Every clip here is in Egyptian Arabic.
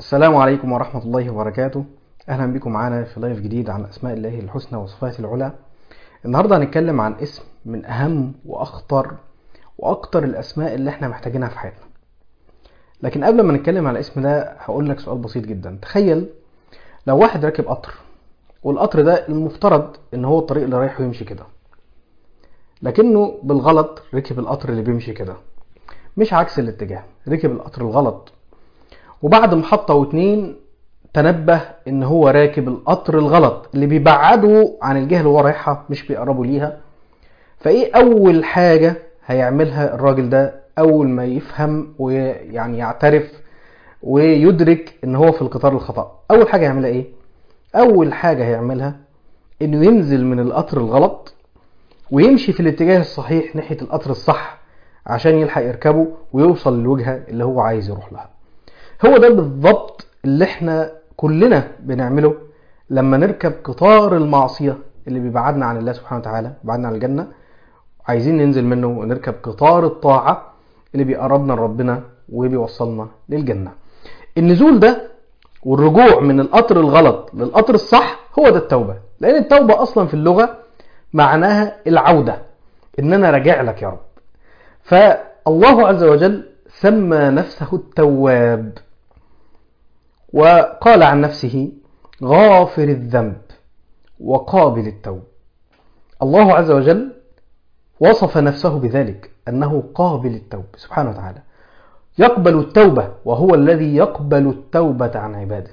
السلام عليكم ورحمة الله وبركاته أهلا بكم معانا في لايف جديد عن أسماء الله الحسنى وصفاته العلى النهاردة هنتكلم عن اسم من أهم وأخطر وأكتر الأسماء اللي احنا محتاجينها في حياتنا لكن قبل ما نتكلم على الاسم ده هقول لك سؤال بسيط جدا تخيل لو واحد راكب قطر والقطر ده المفترض ان هو الطريق اللي رايحه يمشي كده لكنه بالغلط ركب القطر اللي بيمشي كده مش عكس الاتجاه ركب القطر الغلط وبعد محطة واتنين تنبه ان هو راكب القطر الغلط اللي بيبعده عن الجهة اللي هو رايحها مش بيقربوا ليها فايه اول حاجة هيعملها الراجل ده اول ما يفهم ويعني يعترف ويدرك ان هو في القطار الخطأ اول حاجة يعملها ايه اول حاجة هيعملها انه ينزل من القطر الغلط ويمشي في الاتجاه الصحيح ناحية القطر الصح عشان يلحق يركبه ويوصل للوجهة اللي هو عايز يروح لها هو ده بالضبط اللي احنا كلنا بنعمله لما نركب قطار المعصية اللي بيبعدنا عن الله سبحانه وتعالى بيبعدنا عن الجنة عايزين ننزل منه ونركب قطار الطاعة اللي بيقربنا لربنا وبيوصلنا للجنة النزول ده والرجوع من القطر الغلط للقطر الصح هو ده التوبة لأن التوبة أصلا في اللغة معناها العودة إن أنا راجع لك يا رب فالله عز وجل سمى نفسه التواب وقال عن نفسه غافر الذنب وقابل التوب الله عز وجل وصف نفسه بذلك أنه قابل التوب سبحانه وتعالى يقبل التوبة وهو الذي يقبل التوبة عن عباده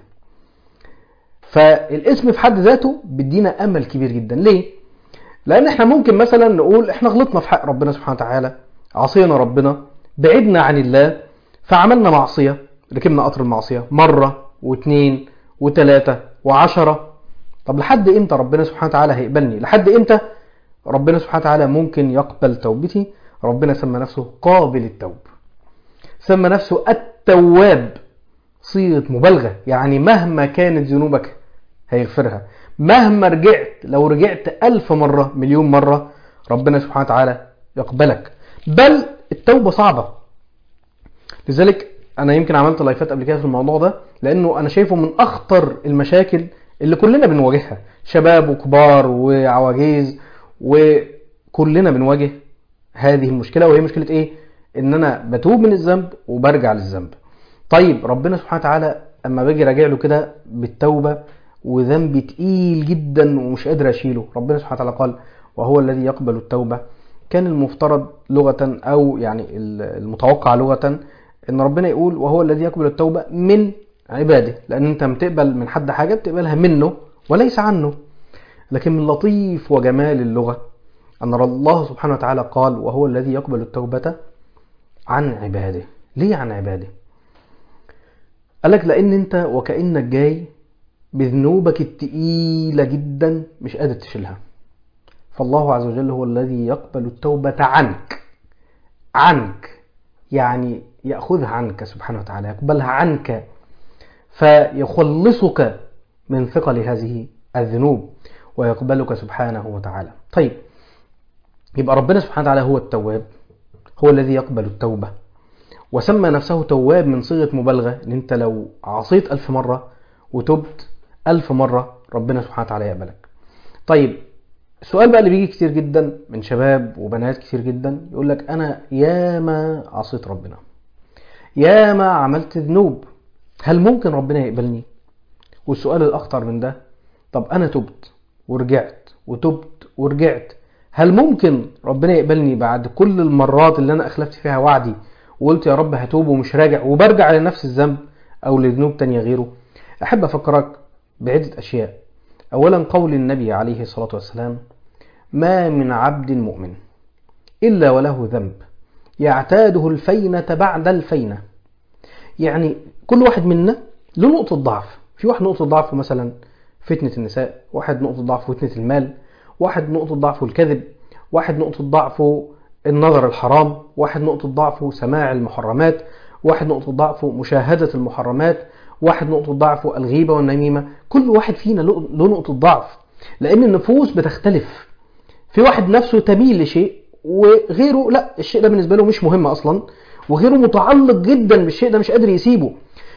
فالاسم في حد ذاته بيدينا أمل كبير جدا ليه؟ لأن احنا ممكن مثلا نقول احنا غلطنا في حق ربنا سبحانه وتعالى عصينا ربنا بعدنا عن الله فعملنا معصية ركبنا قطر المعصية مرة واثنين وثلاثة وعشرة طب لحد امتى ربنا سبحانه وتعالى هيقبلني لحد امتى ربنا سبحانه وتعالى ممكن يقبل توبتي ربنا سمى نفسه قابل التوب سمى نفسه التواب صيغة مبالغة يعني مهما كانت ذنوبك هيغفرها مهما رجعت لو رجعت ألف مرة مليون مرة ربنا سبحانه وتعالى يقبلك بل التوبة صعبة لذلك انا يمكن عملت لايفات قبل كده في الموضوع ده لانه انا شايفه من اخطر المشاكل اللي كلنا بنواجهها شباب وكبار وعواجيز وكلنا بنواجه هذه المشكله وهي مشكله ايه ان انا بتوب من الذنب وبرجع للذنب طيب ربنا سبحانه وتعالى اما باجي راجع له كده بالتوبه وذنبي تقيل جدا ومش قادر اشيله ربنا سبحانه وتعالى قال وهو الذي يقبل التوبه كان المفترض لغه او يعني المتوقع لغه ان ربنا يقول وهو الذي يقبل التوبه من عباده لان انت بتقبل من حد حاجه بتقبلها منه وليس عنه لكن من لطيف وجمال اللغه ان الله سبحانه وتعالى قال وهو الذي يقبل التوبه عن عباده ليه عن عباده قال لك لان انت وكانك جاي بذنوبك التقيله جدا مش قادر تشيلها فالله عز وجل هو الذي يقبل التوبه عنك عنك يعني يأخذها عنك سبحانه وتعالى يقبلها عنك فيخلصك من ثقل هذه الذنوب ويقبلك سبحانه وتعالى طيب يبقى ربنا سبحانه وتعالى هو التواب هو الذي يقبل التوبة وسمى نفسه تواب من صيغة مبالغة ان انت لو عصيت ألف مرة وتبت ألف مرة ربنا سبحانه وتعالى يقبلك طيب السؤال بقى اللي بيجي كتير جدا من شباب وبنات كتير جدا يقول لك انا ياما عصيت ربنا ياما عملت ذنوب هل ممكن ربنا يقبلني والسؤال الاخطر من ده طب انا تبت ورجعت وتبت ورجعت هل ممكن ربنا يقبلني بعد كل المرات اللي انا اخلفت فيها وعدي وقلت يا رب هتوب ومش راجع وبرجع لنفس الذنب او لذنوب تانية غيره احب افكرك بعدة اشياء اولا قول النبي عليه الصلاة والسلام ما من عبد مؤمن إلا وله ذنب يعتاده الفينة بعد الفينة يعني كل واحد منا له نقطة ضعف في واحد نقطة ضعفه مثلا فتنة النساء واحد نقطة ضعفه فتنة المال واحد نقطة ضعفه الكذب واحد نقطة ضعفه النظر الحرام واحد نقطة ضعفه سماع المحرمات واحد نقطة ضعفه مشاهدة المحرمات واحد نقطة ضعفه الغيبة والنميمة كل واحد فينا له نقطة ضعف لأن النفوس بتختلف في واحد نفسه تميل لشيء وغيره لا الشيء ده بالنسبة له مش مهم أصلا وغيره متعلق جدا بالشيء ده مش قادر يسيبه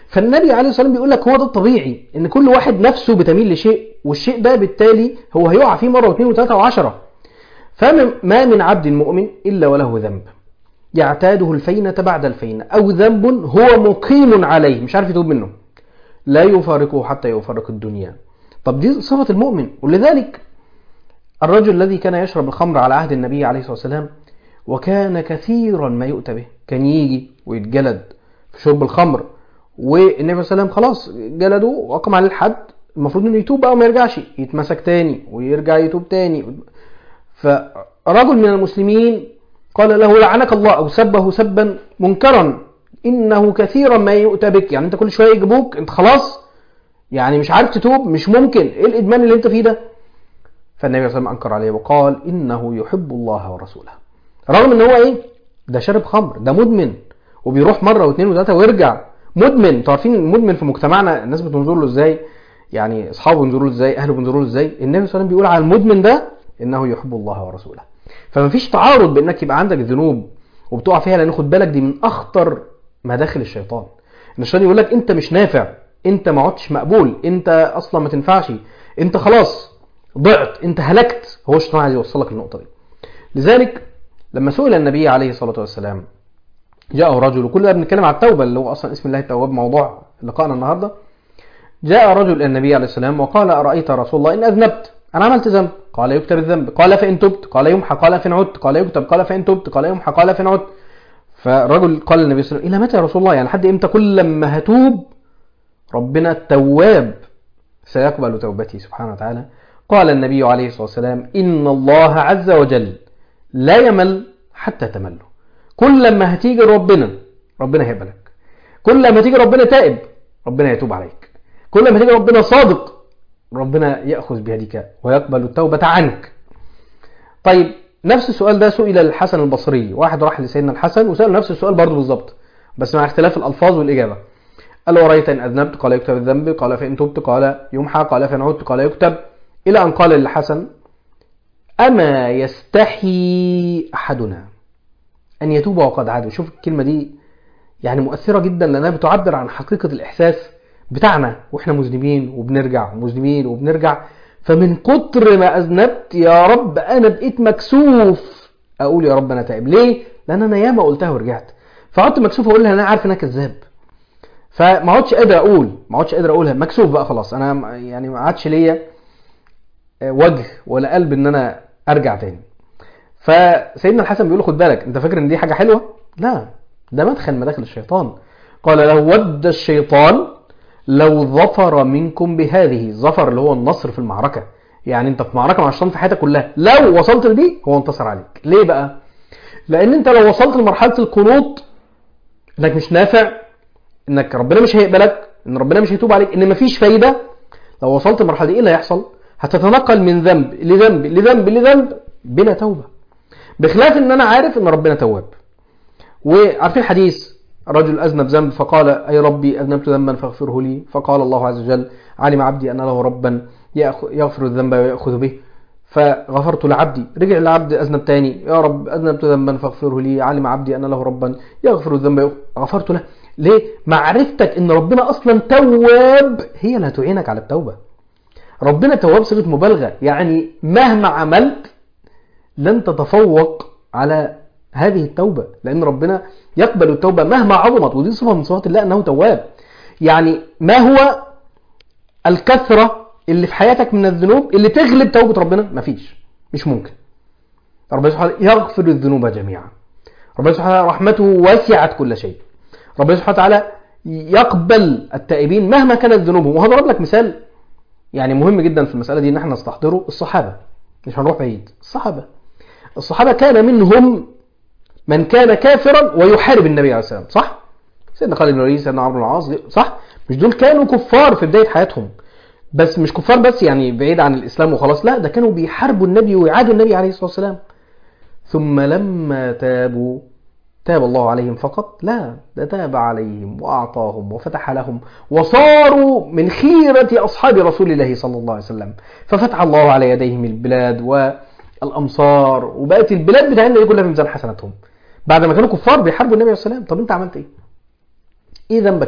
فالنبي عليه الصلاه والسلام بيقول لك هو ده الطبيعي ان كل واحد نفسه بتميل لشيء والشيء ده بالتالي هو هيقع فيه مره واثنين وثلاثه وعشره فما من عبد مؤمن الا وله ذنب يعتاده الفينة بعد الفينة أو ذنب هو مقيم عليه مش عارف يتوب منه لا يفارقه حتى يفارق الدنيا طب دي صفة المؤمن ولذلك الرجل الذي كان يشرب الخمر على عهد النبي عليه الصلاة والسلام وكان كثيرا ما يؤتى به كان يجي ويتجلد في شرب الخمر والنبي صلى الله عليه وسلم خلاص جلده وأقام عليه الحد المفروض انه يتوب بقى وما يرجعش يتمسك تاني ويرجع يتوب تاني فرجل من المسلمين قال له لعنك الله أو سبه سبا منكرا إنه كثيرا ما يؤتى بك يعني أنت كل شوية يجيبوك أنت خلاص يعني مش عارف تتوب مش ممكن إيه الإدمان اللي أنت فيه ده فالنبي صلى الله عليه وسلم أنكر عليه وقال إنه يحب الله ورسوله رغم إن هو إيه ده شارب خمر ده مدمن وبيروح مرة واثنين وثلاثة ويرجع مدمن انتوا عارفين المدمن في مجتمعنا الناس بتنظر له ازاي يعني اصحابه بينظروا له ازاي اهله بينظروا له ازاي النبي صلى الله عليه وسلم بيقول على المدمن ده انه يحب الله ورسوله فما فيش تعارض بانك يبقى عندك ذنوب وبتقع فيها لان خد بالك دي من اخطر مداخل الشيطان ان الشيطان يقول لك انت مش نافع انت ما عدتش مقبول انت اصلا ما تنفعش انت خلاص ضعت انت هلكت هو الشيطان عايز يوصلك للنقطه دي لذلك لما سئل النبي عليه الصلاه والسلام جاءه رجل وكل ده بنتكلم على التوبه اللي هو اصلا اسم الله التواب موضوع لقائنا النهارده جاء رجل الى النبي عليه السلام وقال ارايت رسول الله ان اذنبت انا عملت ذنب قال يكتب الذنب قال فان تبت قال يمحى قال فان عدت قال يكتب قال فان تبت قال يمحى قال فان عدت فرجل قال للنبي صلى الله عليه وسلم الى متى يا رسول الله يعني لحد امتى كل لما هتوب ربنا التواب سيقبل توبتي سبحانه وتعالى قال النبي عليه الصلاه والسلام ان الله عز وجل لا يمل حتى تمله كل لما هتيجي ربنا ربنا هيقبلك كل لما تيجي ربنا تائب ربنا يتوب عليك كل لما تيجي ربنا صادق ربنا يأخذ بيدك ويقبل التوبة عنك طيب نفس السؤال ده سئل الحسن البصري واحد راح لسيدنا الحسن وسأله نفس السؤال برضه بالظبط بس مع اختلاف الألفاظ والإجابة قال له ورأيت إن أذنبت قال يكتب الذنب قال فإن تبت قال يمحى قال فإن عدت قال يكتب إلى أن قال للحسن أما يستحي أحدنا أن يتوب وقد عاد شوف الكلمة دي يعني مؤثرة جدا لأنها بتعبر عن حقيقة الإحساس بتاعنا واحنا مذنبين وبنرجع مذنبين وبنرجع فمن كتر ما اذنبت يا رب انا بقيت مكسوف اقول يا رب انا تائب ليه لان انا ياما قلتها ورجعت فقعدت مكسوف اقول لها انا عارف ان انا كذاب فما عدتش قادر اقول ما عدتش قادر اقولها مكسوف بقى خلاص انا يعني ما عادش ليا وجه ولا قلب ان انا ارجع تاني فسيدنا الحسن بيقول له خد بالك انت فاكر ان دي حاجه حلوه لا ده مدخل مداخل الشيطان قال له ود الشيطان لو ظفر منكم بهذه الظفر اللي هو النصر في المعركة يعني انت في معركة مع الشيطان في حياتك كلها لو وصلت لدي هو انتصر عليك ليه بقى لان انت لو وصلت لمرحلة القنوط انك مش نافع انك ربنا مش هيقبلك ان ربنا مش هيتوب عليك ان مفيش فايدة لو وصلت للمرحلة دي ايه اللي هيحصل هتتنقل من ذنب لذنب لذنب لذنب بلا توبة بخلاف ان انا عارف ان ربنا تواب وعارفين حديث رجل أذنب ذنب فقال أي ربي أذنبت ذنبا فاغفره لي فقال الله عز وجل علم عبدي أن له ربا يغفر الذنب ويأخذ به فغفرت لعبدي رجع العبد أذنب تاني يا رب أذنبت ذنبا فاغفره لي علم عبدي أن له ربا يغفر الذنب غفرت له ليه؟ معرفتك أن ربنا أصلا تواب هي اللي هتعينك على التوبة ربنا تواب صيغة مبالغة يعني مهما عملت لن تتفوق على هذه التوبة لأن ربنا يقبل التوبة مهما عظمت ودي صفة من صفات الله أنه تواب يعني ما هو الكثرة اللي في حياتك من الذنوب اللي تغلب توبة ربنا مفيش مش ممكن ربنا سبحانه يغفر الذنوب جميعا ربنا سبحانه رحمته وسعت كل شيء ربنا سبحانه وتعالى يقبل التائبين مهما كانت ذنوبهم وهضرب لك مثال يعني مهم جدا في المسألة دي ان احنا نستحضره الصحابة مش هنروح بعيد الصحابة الصحابة كان منهم من كان كافرا ويحارب النبي عليه السلام صح سيدنا خالد بن الوليد سيدنا عمرو بن العاص صح مش دول كانوا كفار في بدايه حياتهم بس مش كفار بس يعني بعيد عن الاسلام وخلاص لا ده كانوا بيحاربوا النبي ويعادوا النبي عليه الصلاه والسلام ثم لما تابوا تاب الله عليهم فقط لا ده تاب عليهم واعطاهم وفتح لهم وصاروا من خيره اصحاب رسول الله صلى الله عليه وسلم ففتح الله على يديهم البلاد والامصار وبقت البلاد بتاعتنا دي كلها في ميزان حسناتهم بعد ما كانوا كفار بيحاربوا النبي عليه السلام طب انت عملت ايه ايه ذنبك يعني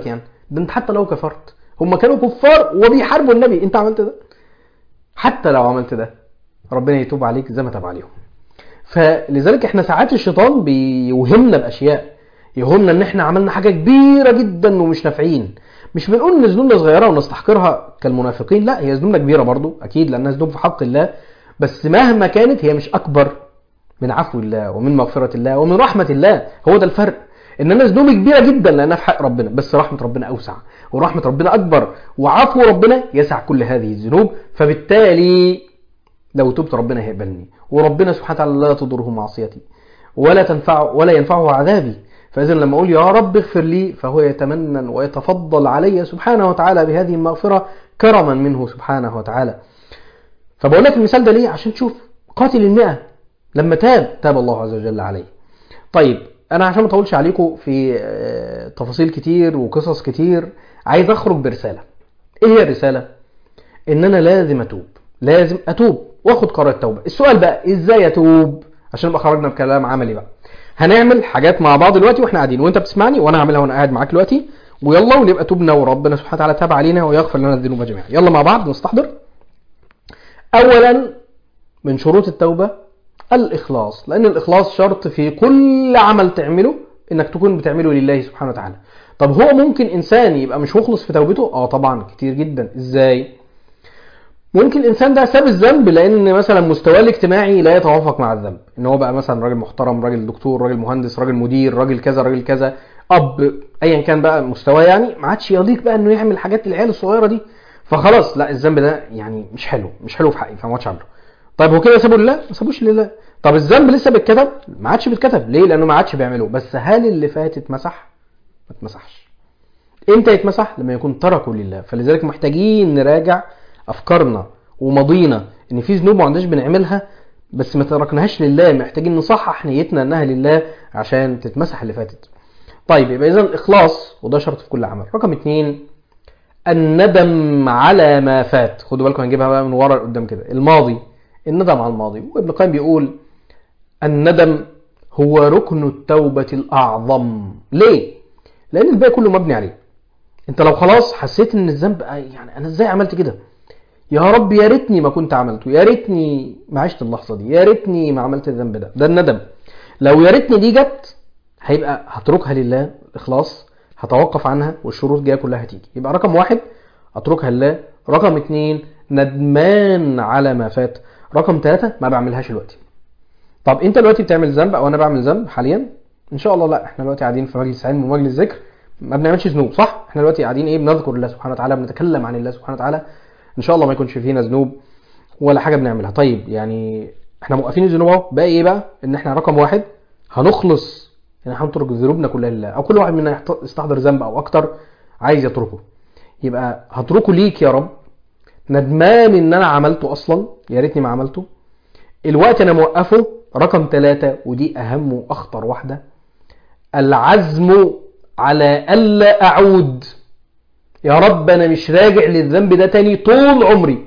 ده انت حتى لو كفرت هم كانوا كفار وبيحاربوا النبي انت عملت ده حتى لو عملت ده ربنا يتوب عليك زي ما تاب عليهم فلذلك احنا ساعات الشيطان بيوهمنا باشياء يوهمنا ان احنا عملنا حاجه كبيره جدا ومش نافعين مش بنقول ان ذنوبنا صغيره ونستحقرها كالمنافقين لا هي ذنوبنا كبيره برضو اكيد لانها ذنوب في حق الله بس مهما كانت هي مش اكبر من عفو الله ومن مغفره الله ومن رحمه الله هو ده الفرق ان انا ذنوبي كبيره جدا لانها في حق ربنا بس رحمه ربنا اوسع ورحمه ربنا اكبر وعفو ربنا يسع كل هذه الذنوب فبالتالي لو تبت ربنا هيقبلني وربنا سبحانه وتعالى لا تضره معصيتي ولا تنفع ولا ينفعه عذابي فاذا لما اقول يا رب اغفر لي فهو يتمنن ويتفضل علي سبحانه وتعالى بهذه المغفره كرما منه سبحانه وتعالى فبقول لك المثال ده ليه عشان تشوف قاتل المئة لما تاب تاب الله عز وجل عليه طيب انا عشان ما اطولش عليكم في آه، تفاصيل كتير وقصص كتير عايز اخرج برساله ايه هي الرساله ان انا لازم اتوب لازم اتوب واخد قرار التوبه السؤال بقى ازاي اتوب عشان نبقى خرجنا بكلام عملي بقى هنعمل حاجات مع بعض دلوقتي واحنا قاعدين وانت بتسمعني وانا هعملها وانا قاعد معاك دلوقتي ويلا ونبقى توبنا وربنا سبحانه وتعالى تاب علينا ويغفر لنا الذنوب جميعا يلا مع بعض نستحضر اولا من شروط التوبه الاخلاص لان الاخلاص شرط في كل عمل تعمله انك تكون بتعمله لله سبحانه وتعالى طب هو ممكن انسان يبقى مش مخلص في توبته اه طبعا كتير جدا ازاي ممكن الانسان ده ساب الذنب لان مثلا مستواه الاجتماعي لا يتوافق مع الذنب ان هو بقى مثلا راجل محترم راجل دكتور راجل مهندس راجل مدير راجل كذا راجل كذا اب ايا كان بقى مستواه يعني ما عادش يليق بقى انه يعمل حاجات العيال الصغيره دي فخلاص لا الذنب ده يعني مش حلو مش حلو في حقي فما عادش عامله طيب هو كده سابه لله ما سابوش لله طب الذنب لسه بيتكتب ما عادش بيتكتب ليه لانه ما عادش بيعمله بس هل اللي فات اتمسح ما اتمسحش امتى يتمسح لما يكون تركه لله فلذلك محتاجين نراجع افكارنا وماضينا ان في ذنوب ما عندناش بنعملها بس ما تركناهاش لله محتاجين نصحح نيتنا انها لله عشان تتمسح اللي فاتت طيب يبقى اذا الاخلاص وده شرط في كل عمل رقم اتنين الندم على ما فات خدوا بالكم هنجيبها بقى من ورا لقدام كده الماضي الندم على الماضي وابن القيم بيقول الندم هو ركن التوبة الأعظم ليه؟ لأن الباقي كله مبني عليه انت لو خلاص حسيت ان الذنب يعني انا ازاي عملت كده يا رب يا ريتني ما كنت عملته يا ريتني ما عشت اللحظه دي يا ريتني ما عملت الذنب ده ده الندم لو يا ريتني دي جت هيبقى هتركها لله اخلاص هتوقف عنها والشروط جايه كلها هتيجي يبقى رقم واحد اتركها لله رقم اتنين ندمان على ما فات رقم ثلاثة ما بعملهاش دلوقتي طب انت دلوقتي بتعمل ذنب او انا بعمل ذنب حاليا ان شاء الله لا احنا دلوقتي قاعدين في مجلس علم ومجلس ذكر ما بنعملش ذنوب صح احنا دلوقتي قاعدين ايه بنذكر الله سبحانه وتعالى بنتكلم عن الله سبحانه وتعالى ان شاء الله ما يكونش فينا ذنوب ولا حاجه بنعملها طيب يعني احنا موقفين الذنوب اهو باقي ايه بقى ان احنا رقم واحد هنخلص يعني هنترك ذنوبنا كلها لله او كل واحد منا يحت- يستحضر ذنب او اكتر عايز يتركه يبقى هتركه ليك يا رب ندمان ان انا عملته اصلا يا ريتني ما عملته الوقت انا موقفه رقم ثلاثة ودي اهم واخطر واحده العزم على الا اعود يا رب انا مش راجع للذنب ده تاني طول عمري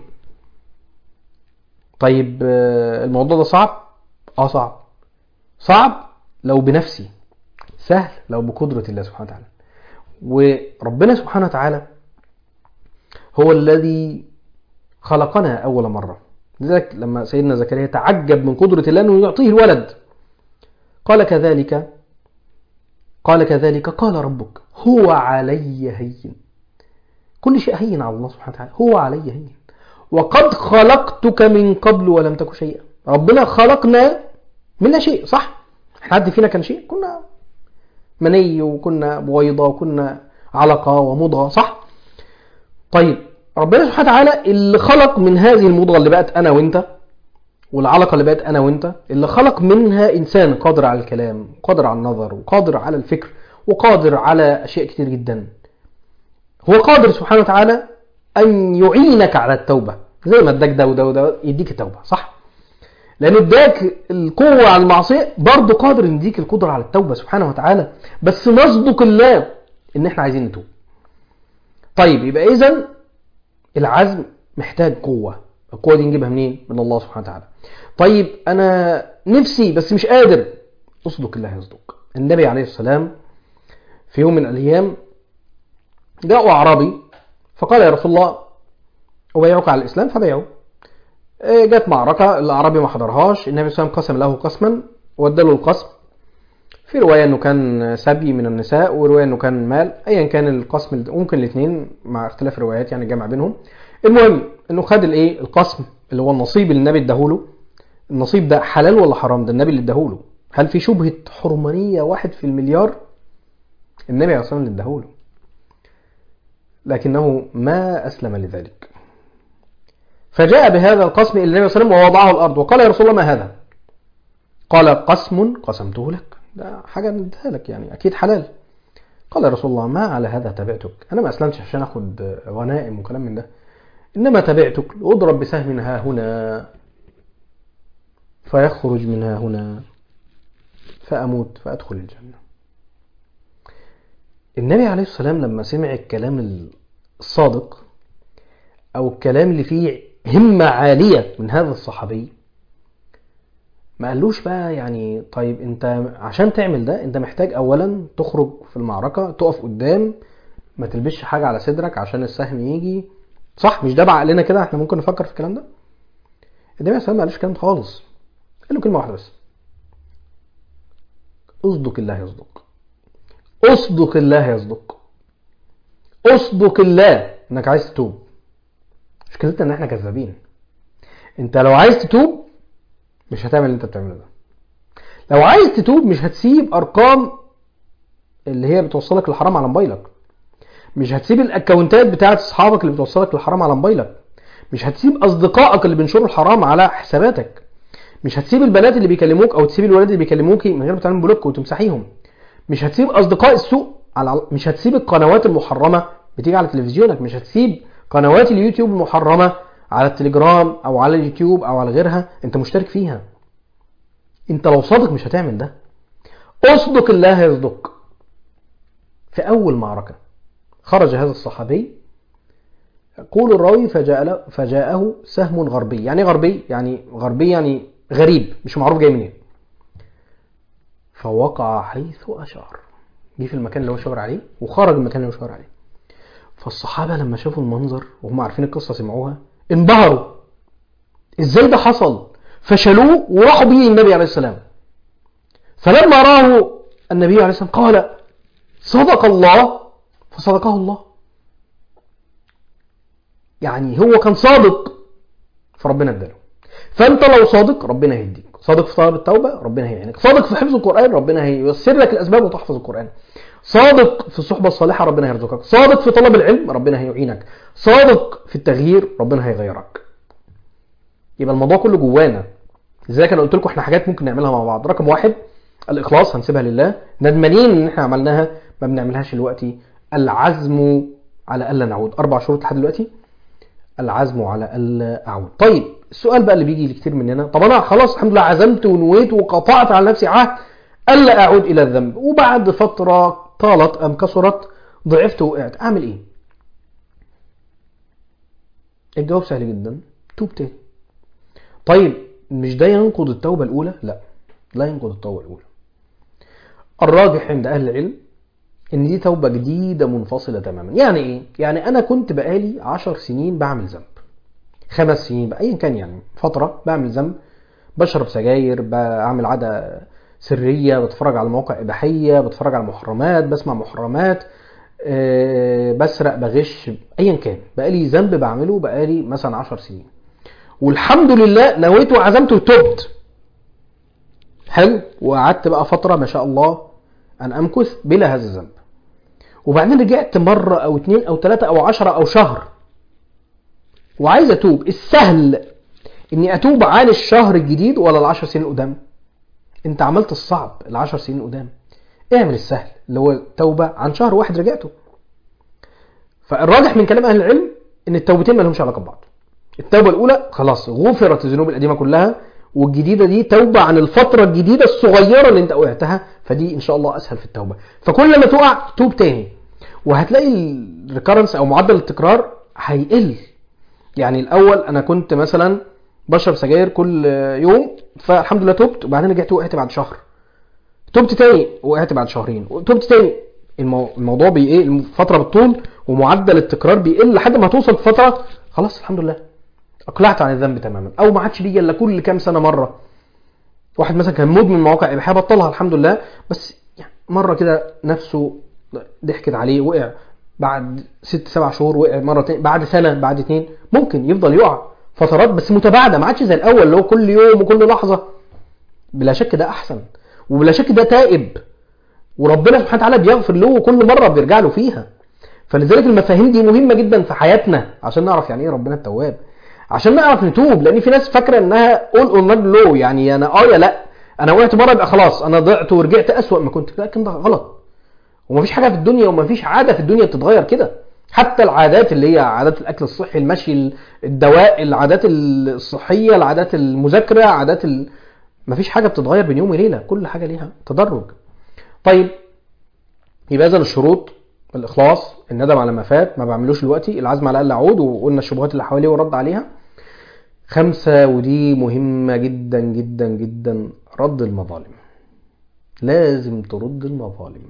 طيب آه، الموضوع ده صعب اه صعب صعب لو بنفسي سهل لو بقدرة الله سبحانه وتعالى وربنا سبحانه وتعالى هو الذي خلقنا أول مرة لذلك لما سيدنا زكريا تعجب من قدرة الله أنه يعطيه الولد قال كذلك قال كذلك قال ربك هو علي هين كل شيء هين على الله سبحانه وتعالى هو علي هين وقد خلقتك من قبل ولم تك شيئا ربنا خلقنا من لا شيء صح احنا حد فينا كان شيء كنا مني وكنا بويضة وكنا علقة ومضغة صح طيب ربنا سبحانه وتعالى اللي خلق من هذه المضغة اللي بقت أنا وأنت والعلقة اللي بقت أنا وأنت اللي خلق منها إنسان قادر على الكلام قادر على النظر وقادر على الفكر وقادر على أشياء كتير جدا هو قادر سبحانه وتعالى أن يعينك على التوبة زي ما اداك ده وده وده يديك التوبة صح؟ لأن اداك القوة على المعصية برضه قادر إن يديك القدرة على التوبة سبحانه وتعالى بس نصدق الله إن إحنا عايزين نتوب. طيب يبقى إذا العزم محتاج قوة، القوة دي نجيبها منين؟ من الله سبحانه وتعالى. طيب أنا نفسي بس مش قادر اصدق الله يصدق. النبي عليه السلام في يوم من الأيام جاءوا أعرابي فقال يا رسول الله أبايعك على الإسلام فبايعوا آه، جت معركة الأعرابي ما حضرهاش النبي صلى الله عليه وسلم قسم له قسما واداله القسم في رواية انه كان سبي من النساء ورواية انه كان مال ايا كان القسم ممكن الاثنين مع اختلاف الروايات يعني جمع بينهم المهم انه خد الايه القسم اللي هو النصيب اللي النبي اداهوله النصيب ده حلال ولا حرام ده النبي اللي اداهوله هل في شبهة حرمانية واحد في المليار النبي عليه الصلاة والسلام اللي اداهوله لكنه ما أسلم لذلك فجاء بهذا القسم إلى النبي صلى الله عليه وسلم ووضعه الأرض وقال يا رسول الله ما هذا قال قسم قسمته لك ده حاجة نديها لك يعني أكيد حلال قال يا رسول الله ما على هذا تبعتك أنا ما أسلمتش عشان أخد غنائم وكلام من ده إنما تبعتك أضرب بسهم ها هنا فيخرج منها هنا فأموت فأدخل الجنة النبي عليه السلام لما سمع الكلام الصادق أو الكلام اللي فيه همة عالية من هذا الصحابي ما قالوش بقى يعني طيب انت عشان تعمل ده انت محتاج اولا تخرج في المعركة تقف قدام ما تلبسش حاجة على صدرك عشان السهم يجي صح مش ده بعقلنا كده احنا ممكن نفكر في الكلام ده النبي عليه السلام ما قالوش الكلام ده خالص قال له كلمة واحدة بس اصدق الله يصدق اصدق الله يصدق اصدق الله انك عايز تتوب مشكلتنا ان احنا كذابين انت لو عايز تتوب مش هتعمل اللي انت بتعمله ده لو عايز تتوب مش هتسيب ارقام اللي هي بتوصلك للحرام على موبايلك مش هتسيب الاكونتات بتاعت اصحابك اللي بتوصلك للحرام على موبايلك مش هتسيب اصدقائك اللي بينشروا الحرام على حساباتك مش هتسيب البنات اللي بيكلموك او تسيب الولاد اللي بيكلموكي من غير ما تعمل بلوك وتمسحيهم مش هتسيب اصدقاء السوء على مش هتسيب القنوات المحرمه بتيجي على تلفزيونك مش هتسيب قنوات اليوتيوب المحرمه على التليجرام او على اليوتيوب او على غيرها انت مشترك فيها انت لو صادق مش هتعمل ده اصدق الله يصدق في اول معركه خرج هذا الصحابي يقول الراوي فجاء فجاءه سهم غربي يعني غربي يعني غربي يعني غريب مش معروف جاي منين فوقع حيث اشار جه في المكان اللي هو شاور عليه وخرج المكان اللي هو شاور عليه فالصحابه لما شافوا المنظر وهم عارفين القصه سمعوها انبهروا ازاي ده حصل فشلوه وراحوا بيه النبي عليه السلام فلما راه النبي عليه السلام قال صدق الله فصدقه الله يعني هو كان صادق فربنا اداله فانت لو صادق ربنا هيديك صادق في طلب التوبه ربنا هيعينك صادق في حفظ القران ربنا هييسر لك الاسباب وتحفظ القران صادق في الصحبه الصالحه ربنا هيرزقك صادق في طلب العلم ربنا هيعينك صادق في التغيير ربنا هيغيرك يبقى الموضوع كله جوانا لذلك انا قلت لكم احنا حاجات ممكن نعملها مع بعض رقم واحد الاخلاص هنسيبها لله ندمانين ان احنا عملناها ما بنعملهاش دلوقتي العزم على الا نعود اربع شروط لحد دلوقتي العزم على الا اعود طيب السؤال بقى اللي بيجي لكتير مننا طب انا خلاص الحمد لله عزمت ونويت وقطعت على نفسي عهد الا اعود الى الذنب وبعد فتره طالت ام كثرت ضعفت وقعت اعمل ايه الجواب سهل جدا توب تاني طيب مش ده ينقض التوبة الأولى؟ لا لا ينقض التوبة الأولى الراجح عند أهل العلم إن دي توبة جديدة منفصلة تماما يعني إيه؟ يعني أنا كنت بقالي عشر سنين بعمل ذنب خمس سنين بقى أيا كان يعني فترة بعمل ذنب بشرب سجاير بعمل عادة سرية بتفرج على مواقع إباحية بتفرج على محرمات بسمع محرمات أه بسرق بغش أيا كان بقالي ذنب بعمله بقالي مثلا عشر سنين والحمد لله نويت وعزمت وتبت حلو وقعدت بقى فترة ما شاء الله أن أمكث بلا هذا الذنب وبعدين رجعت مرة أو اتنين أو تلاتة أو عشرة أو شهر وعايز أتوب السهل إني أتوب عن الشهر الجديد ولا العشر سنين قدام أنت عملت الصعب العشر سنين قدام اعمل السهل اللي هو توبة عن شهر واحد رجعته فالراجح من كلام أهل العلم إن التوبتين ما لهمش علاقة ببعض التوبة الأولى خلاص غفرت الذنوب القديمة كلها والجديدة دي توبة عن الفترة الجديدة الصغيرة اللي انت وقعتها فدي ان شاء الله اسهل في التوبة فكل لما تقع توب تاني وهتلاقي الريكارنس او معدل التكرار هيقل يعني الاول انا كنت مثلا بشرب سجاير كل يوم فالحمد لله تبت وبعدين رجعت وقعت بعد شهر تبت تاني وقعت بعد شهرين تبت تاني المو... الموضوع بي ايه الفتره بالطول ومعدل التكرار بيقل لحد ما توصل في فتره خلاص الحمد لله اقلعت عن الذنب تماما او ما عادش بيجي الا كل كام سنه مره واحد مثلا كان مدمن مواقع اباحيه بطلها الحمد لله بس يعني مره كده نفسه ضحكت عليه وقع بعد ست سبع شهور وقع مره تاني بعد سنه بعد اتنين ممكن يفضل يقع فترات بس متباعده ما عادش زي الاول اللي هو كل يوم وكل لحظه بلا شك ده احسن وبلا شك ده تائب وربنا سبحانه وتعالى بيغفر له كل مره بيرجع له فيها فلذلك المفاهيم دي مهمه جدا في حياتنا عشان نعرف يعني ايه ربنا التواب عشان نعرف نتوب لان في ناس فاكره انها قول اور نوت لو يعني انا اه يا لا انا وقعت مره يبقى خلاص انا ضعت ورجعت اسوأ ما كنت لكن ده غلط ومفيش حاجه في الدنيا ومفيش عاده في الدنيا بتتغير كده حتى العادات اللي هي عادات الاكل الصحي المشي الدواء العادات الصحيه العادات المذاكره عادات ال... مفيش حاجه بتتغير بين يوم وليله كل حاجه ليها تدرج طيب يبقى اذا الشروط الاخلاص الندم على ما فات ما بعملوش دلوقتي العزم على الاقل اعود وقلنا الشبهات اللي حواليه ورد عليها خمسة ودي مهمة جدا جدا جدا رد المظالم لازم ترد المظالم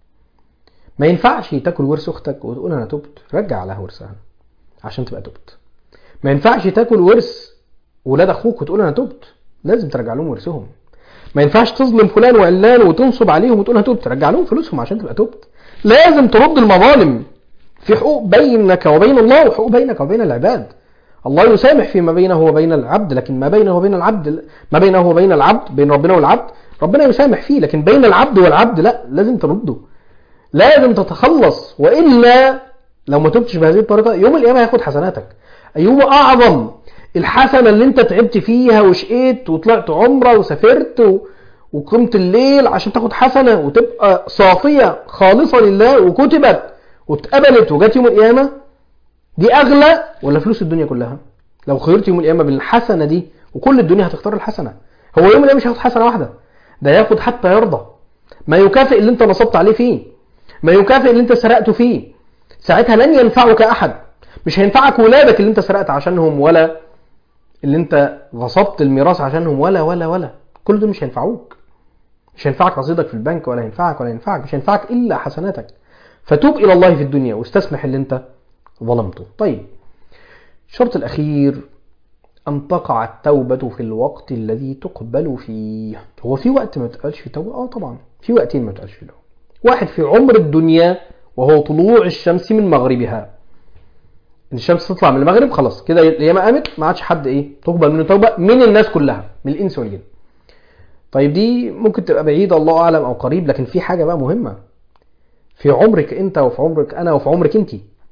ما ينفعش تاكل ورث اختك وتقول انا تبت رجع لها ورثها عشان تبقى تبت ما ينفعش تاكل ورث ولاد اخوك وتقول انا تبت لازم ترجع لهم ورثهم ما ينفعش تظلم فلان وعلان وتنصب عليهم وتقول انا تبت ترجع لهم فلوسهم عشان تبقى تبت لازم ترد المظالم في حقوق بينك وبين الله وحقوق بينك وبين العباد الله يسامح فيما بينه وبين العبد لكن ما بينه وبين العبد ما بينه وبين العبد بين ربنا والعبد ربنا يسامح فيه لكن بين العبد والعبد لا لازم ترده لازم تتخلص والا لو ما تبتش بهذه الطريقه يوم القيامه هياخد حسناتك ايوه اعظم الحسنه اللي انت تعبت فيها وشقيت وطلعت عمره وسافرت و... وقمت الليل عشان تاخد حسنه وتبقى صافيه خالصه لله وكتبت واتقبلت وجت يوم القيامه دي اغلى ولا فلوس الدنيا كلها لو خيرت يوم القيامه بالحسنه دي وكل الدنيا هتختار الحسنه هو يوم القيامه مش هياخد حسنه واحده ده ياخد حتى يرضى ما يكافئ اللي انت نصبت عليه فيه ما يكافئ اللي انت سرقته فيه ساعتها لن ينفعك احد مش هينفعك ولادك اللي انت سرقت عشانهم ولا اللي انت غصبت الميراث عشانهم ولا ولا ولا كل دول مش هينفعوك مش هينفعك رصيدك في البنك ولا هينفعك ولا هينفعك مش هينفعك الا حسناتك فتوب الى الله في الدنيا واستسمح اللي انت ظلمته طيب الشرط الاخير ان تقع التوبه في الوقت الذي تقبل فيه هو في وقت ما تقالش فيه توبه اه طبعا في وقتين ما تقالش فيه توبه واحد في عمر الدنيا وهو طلوع الشمس من مغربها ان الشمس تطلع من المغرب خلاص كده القيامه قامت ما عادش حد ايه تقبل منه توبه من الناس كلها من الانس والجن طيب دي ممكن تبقى بعيده الله اعلم او قريب لكن في حاجه بقى مهمه في عمرك انت وفي عمرك انا وفي عمرك انت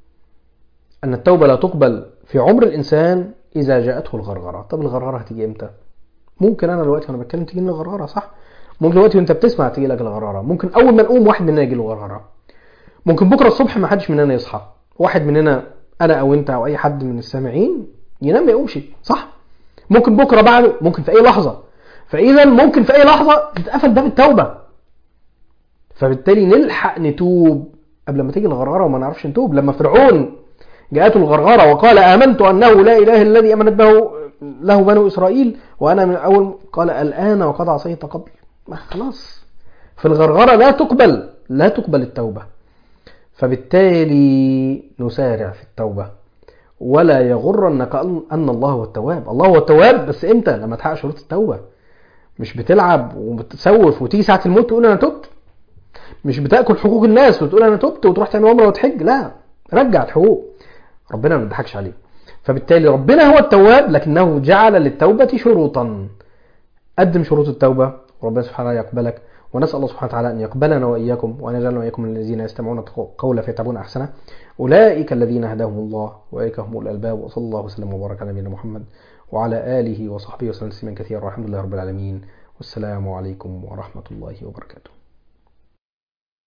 ان التوبه لا تقبل في عمر الانسان اذا جاءته الغرغره طب الغرغره هتيجي امتى ممكن انا دلوقتي وانا بتكلم تيجي لي الغرغره صح ممكن دلوقتي وانت بتسمع تيجي لك الغرغره ممكن اول ما نقوم واحد مننا يجي له غرغره ممكن بكره الصبح ما حدش مننا يصحى واحد مننا انا او انت او اي حد من السامعين ينام ما يقومش صح ممكن بكره بعده ممكن في اي لحظه فاذا ممكن في اي لحظه تتقفل باب التوبه فبالتالي نلحق نتوب قبل ما تيجي الغرغره وما نعرفش نتوب لما فرعون جاءته الغرغره وقال امنت انه لا اله الذي امنت به له بنو اسرائيل وانا من اول قال الان وقد عصيت قبل ما خلاص في الغرغره لا تقبل لا تقبل التوبه فبالتالي نسارع في التوبه ولا يغرنك ان الله هو التواب الله هو التواب بس امتى لما تحقق شروط التوبه مش بتلعب وبتسوف وتيجي ساعه الموت تقول انا تبت مش بتاكل حقوق الناس وتقول انا تبت وتروح تعمل عمره وتحج لا رجع الحقوق ربنا ما بيضحكش عليه فبالتالي ربنا هو التواب لكنه جعل للتوبة شروطا قدم شروط التوبة وربنا سبحانه يقبلك ونسأل الله سبحانه وتعالى أن يقبلنا وإياكم وأن يجعلنا وإياكم من الذين يستمعون قولا فيتبعون أحسنه أولئك الذين هداهم الله وأولئك هم الألباب وصلى الله وسلم وبارك على نبينا محمد وعلى آله وصحبه وسلم تسليما كثيرا والحمد لله رب العالمين والسلام عليكم ورحمة الله وبركاته